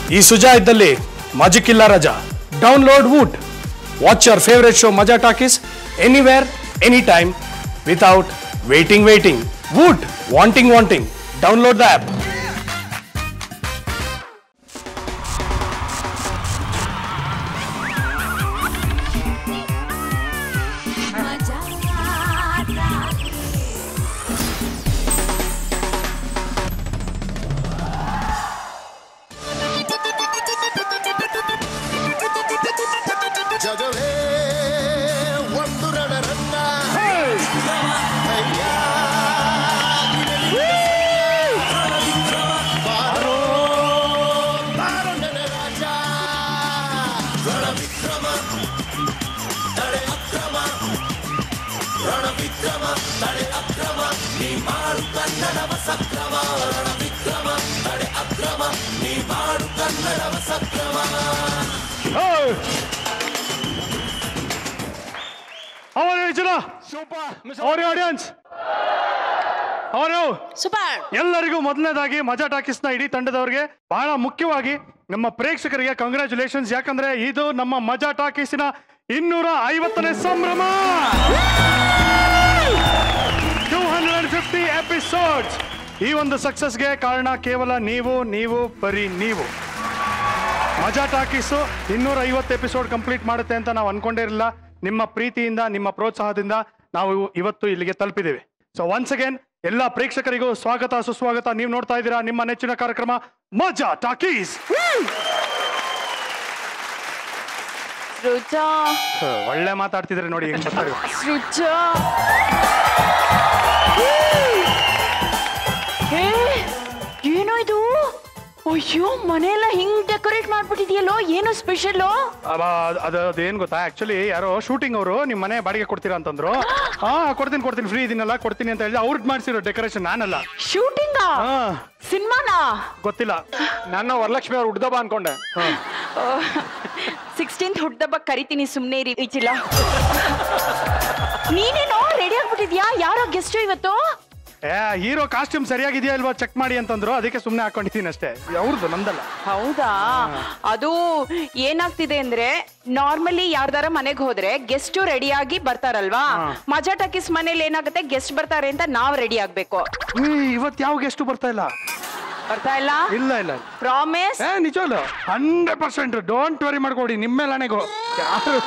ಈ ಸುಜಾ ಇದ್ದಲ್ಲಿ ಮ್ಯಾಜಿಕ್ ಇಲ್ಲ ರಜಾ download Voot watch your favourite show Maja talkies anywhere any time without waiting waiting Voot wanting wanting download the app ಜಗವೇ ಒಂದು ರಣರಂಗ ಅಯ್ಯ, ಬಾರೋ, ಬಾರೋ ನನ್ನ ರಾಜ. ರಣವಿಕ್ರಮ, ತಡೆ ಅಕ್ರಮ. ರಣವಿಕ್ರಮ, ತಡೆ ಅಕ್ರಮ. ನೀ ಮಾಡು ಕನ್ನಡವ ಸಕ್ರಮ ರಣವಿಕ್ರಮ ತಡೆ ಅಕ್ರಮ ನೀ ಮಾಡು ಕನ್ನಡವ ಸಕ್ರಮ How are you, Jana? Super. How are you, audience? How are you? Super ಎಲ್ಲರಿಗೂ ಮೊದಲನೇದಾಗಿ ಮಜಾ ಟಾಕೀಸ್ನ ಇಡೀ ತಂಡದವರಿಗೆ ಬಹಳ ಮುಖ್ಯವಾಗಿ ನಮ್ಮ ಪ್ರೇಕ್ಷಕರಿಗೆ ಕಂಗ್ರ್ಯಾಚುಲೇಷನ್ಸ್ ಯಾಕಂದ್ರೆ ಇದು ನಮ್ಮ ಮಜಾ ಟಾಕೀಸಿನ ಇನ್ನೂರ ಐವತ್ತನೇ ಸಂಭ್ರಮ ಟೂ ಹಂಡ್ರೆಡ್ ಫಿಫ್ಟಿ ಎಪಿಸೋಡ್ಸ್ ಈ ಒಂದು ಸಕ್ಸಸ್ಗೆ ಕಾರಣ ಕೇವಲ ನೀವು ನೀವು ಬರೀ ನೀವು ಮಜಾ ಟಾಕೀಸು ಇನ್ನೂರ ಐವತ್ತು ಎಪಿಸೋಡ್ ಕಂಪ್ಲೀಟ್ ಮಾಡುತ್ತೆ ಅಂತ ನಾವು ಅನ್ಕೊಂಡೇ ಇರಲಿಲ್ಲ ನಿಮ್ಮ ಪ್ರೀತಿಯಿಂದ ನಿಮ್ಮ ಪ್ರೋತ್ಸಾಹದಿಂದ ನಾವು ಇವತ್ತು ಇಲ್ಲಿಗೆ ತಲುಪಿದ್ದೇವೆ ಸೊ ಒನ್ಸ್ ಅಗೇನ್ ಎಲ್ಲ ಪ್ರೇಕ್ಷಕರಿಗೂ ಸ್ವಾಗತ ಸುಸ್ವಾಗತ ನೀವು ನೋಡ್ತಾ ಇದ್ದೀರಾ ನಿಮ್ಮ ನೆಚ್ಚಿನ ಕಾರ್ಯಕ್ರಮ ಮಜಾ ಟಾಕೀಸ್ ಸೃಜಾ ಒಳ್ಳೆ ಮಾತಾಡ್ತಿದ್ರೆ ನೋಡಿ ಹೆಂಗ್ ಮಾತಾಡಿ ಸೃಜಾ ಏ, ಏನೋ ಇದು ಅಯ್ಯೋ ಮನೆಯೆಲ್ಲ ಹಿಂಗ್ ಡೆಕೋರೇಟ್ ಮಾಡ್ಬಿಟ್ಟಿದ್ಯಲ್ಲೋ ಏನು ಸ್ಪೆಷಲ್ ಅದು ಅದೇನ್ ಗೊತ್ತಾ ಆಕ್ಚುಲಿ ಯಾರೋ ಶೂಟಿಂಗ್ ಅವರು ನಿಮ್ಮ ಮನೆ ಬಾಡಿಗೆ ಕೊಡ್ತೀರಾ ಅಂತಂದ್ರು ಹಾ ಕೊಡ್ತೀನಿ ಕೊಡ್ತೀನಿ ಫ್ರೀ ಇದನ್ನೆಲ್ಲ ಕೊಡ್ತೀನಿ ಅಂತ ಹೇಳಿ ಅವ್ರದ್ದು ಮಾಡಿಸಿರೋ ಡೆಕೋರೇಷನ್ ನಾನಲ್ಲ ಶೂಟಿಂಗ್ ಹಾ ಸಿನಿಮಾನಾ ಗೊತ್ತಿಲ್ಲ ನನ್ನ ವರಲಕ್ಷ್ಮಿ ಅವ್ರು ಹುಡ್ದಬ ಅನ್ಕೊಂಡೆ ಸಿಕ್ಸ್ಟೀನ್ತ್ ಹುಡ್ದಬ್ಬ ಕರಿತೀನಿ ಸುಮ್ನೆ ಇರಿ ಈಚಿಲ್ಲ ನೀನೇನೋ ರೆಡಿ ಆಗ್ಬಿಟ್ಟಿದ್ಯಾ ಯಾರೋ ಗೆಸ್ಟ್ ಇವತ್ತು ಏ ಹೀರೋ ಕಾಸ್ಟ್ಯೂಮ್ ಸರಿಯಾಗಿದೆಯಾ ಇಲ್ವಾ ಚೆಕ್ ಮಾಡಿ ಅಂತಂದ್ರು ಅದಕ್ಕೆ ಸುಮ್ಮನೆ ಹಾಕೊಂಡಿದ್ದೀನಿ ಅಷ್ಟೇ ಅವ್ರದ್ದು ನಮ್ದಲ್ಲ ಹೌದಾ ಅದು ಏನಾಗ್ತಿದೆ ಅಂದ್ರೆ ನಾರ್ಮಲಿ ಯಾರ್ದಾರ ಮನೆಗೆ ಹೋದ್ರೆ ಗೆಸ್ಟ್ ರೆಡಿಯಾಗಿ ಬರ್ತಾರಲ್ವಾ ಮಜಾ ಟಾಕೀಸ್ ಮನೇಲಿ ಏನಾಗುತ್ತೆ ಗೆಸ್ಟ್ ಬರ್ತಾರೆ ಅಂತ ನಾವ್ ರೆಡಿ ಆಗ್ಬೇಕು ಏ, ಇವತ್ತು ಯಾವ ಗೆಸ್ಟು ಬರ್ತಾ ಇಲ್ಲ ಬರ್ತಾ ಇಲ್ಲ ಇಲ್ಲ ಇಲ್ಲ ಪ್ರಾಮಿಸ್ ಏ ನಿಜವಲ್ಲ ಹಂಡ್ರೆಡ್ ಪರ್ಸೆಂಟ್ ಡೋಂಟ್ ವರಿ ಮಾಡ್ಕೊಡಿ ನಿಮ್ಮ ಮೇಲೆ ಹಣೆಗೋ ಯಾರು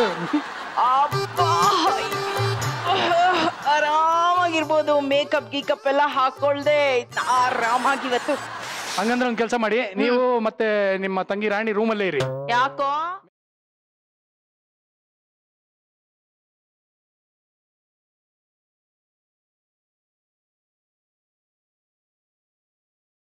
ಆರಾಮಾಗಿರ್ಬೋದು ಮೇಕಪ್ ಗೀಕಪ್ ಎಲ್ಲ ಹಾಕೊಳ್ದೆ ಆರಾಮಾಗಿ ಇವತ್ತು ಹಂಗಂದ್ರೆ ಒಂದು ಕೆಲಸ ಮಾಡಿ ನೀವು ಮತ್ತೆ ನಿಮ್ಮ ತಂಗಿ ರಾಣಿ ರೂಮಲ್ಲೇ ಇರಿ ಯಾಕೋ